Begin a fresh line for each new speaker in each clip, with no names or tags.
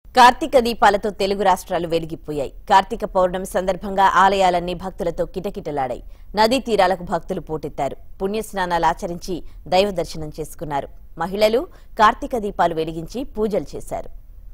కార్తీక దీపాలతో తెలుగు రాష్ట్రాలు వెలిగిపోయాయి కార్తీక పౌర్ణమి సందర్భంగా ఆలయాలన్నీ భక్తులతో కిటకిటలాడాయి నదీ తీరాలకు భక్తులు పోటెత్తారు పుణ్యస్నానాలు ఆచరించి దైవ దర్శనం చేసుకున్నారు మహిళలు కార్తీక దీపాలు వెలిగించి పూజలు చేశారు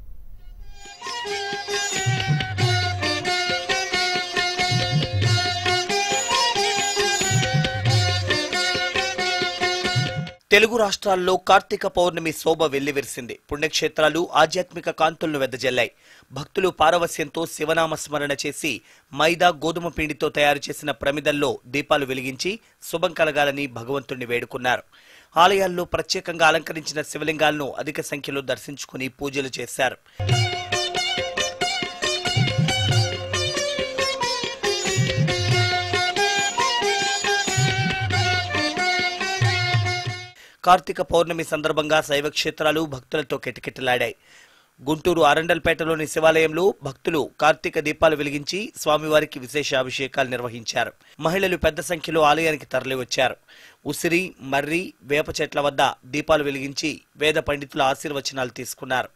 తెలుగు రాష్ట్రాల్లో కార్తీక పౌర్ణమి శోభ వెల్లివిరిసింది పుణ్యక్షేత్రాలు ఆధ్యాత్మిక కాంతులను వెదజల్లాయి భక్తులు పారవస్యంతో శివనామ స్మరణ చేసి మైదా గోధుమ పిండితో తయారు చేసిన ప్రమిదల్లో దీపాలు వెలిగించి శుభం కలగాలని భగవంతుణ్ణి వేడుకున్నారు ఆలయాల్లో ప్రత్యేకంగా అలంకరించిన శివలింగాలను అధిక సంఖ్యలో దర్శించుకుని పూజలు చేశారు కార్తీక పౌర్ణమి సందర్భంగా శైవ క్షేత్రాలు భక్తులతో కిటకిటలాడాయి గుంటూరు అరండల్పేటలోని శివాలయంలో భక్తులు కార్తీక దీపాలు వెలిగించి స్వామివారికి విశేష అభిషేకాలు నిర్వహించారు మహిళలు పెద్ద సంఖ్యలో ఆలయానికి తరలివచ్చారు ఉసిరి మర్రి వేప చెట్ల వద్ద దీపాలు వెలిగించి వేద పండితుల ఆశీర్వచనాలు తీసుకున్నారు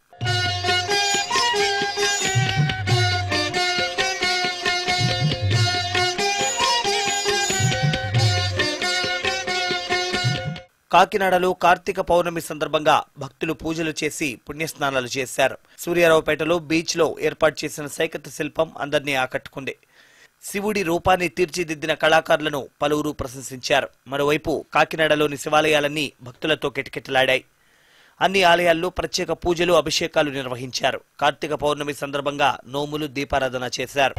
కాకినాడలో కార్తీక పౌర్ణమి సందర్భంగా భక్తులు పూజలు చేసి పుణ్యస్నానాలు చేశారు సూర్యారావుపేటలో బీచ్ లో ఏర్పాటు చేసిన సైకత శిల్పం అందరినీ ఆకట్టుకుంది శివుడి రూపాన్ని తీర్చిదిద్దిన కళాకారులను పలువురు ప్రశంసించారు మరోవైపు కాకినాడలోని శివాలయాలన్నీ భక్తులతో కిటకిటలాడాయి అన్ని ఆలయాల్లో ప్రత్యేక పూజలు అభిషేకాలు నిర్వహించారు కార్తీక పౌర్ణమి సందర్భంగా నోములు దీపారాధన చేశారు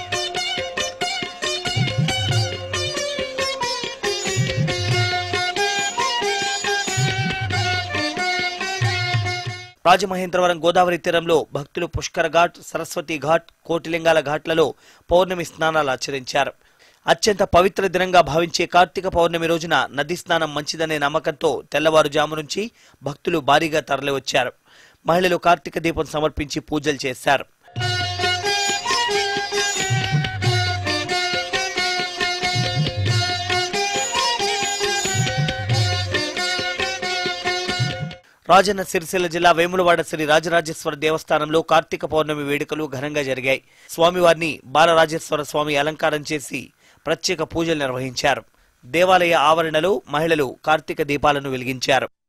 రాజమహేంద్రవరం గోదావరి తీరంలో భక్తులు పుష్కర ఘాట్ సరస్వతి ఘాట్ కోటిలింగాల ఘాట్లలో పౌర్ణమి స్నానాలు ఆచరించారు అత్యంత పవిత్ర దినంగా భావించే కార్తీక పౌర్ణమి రోజున నది స్నానం మంచిదనే నమ్మకంతో తెల్లవారుజాము నుంచి భక్తులు భారీగా తరలివచ్చారు మహిళలు కార్తీక దీపం సమర్పించి పూజలు చేశారు రాజన్న సిరిసిల్ల జిల్లా వేములవాడ శ్రీ రాజరాజేశ్వర దేవస్థానంలో కార్తీక పౌర్ణమి వేడుకలు ఘనంగా జరిగాయి స్వామివారిని బాలరాజేశ్వర స్వామి అలంకారం చేసి ప్రత్యేక పూజలు నిర్వహించారు దేవాలయ ఆవరణలో మహిళలు కార్తీక దీపాలను వెలిగించారు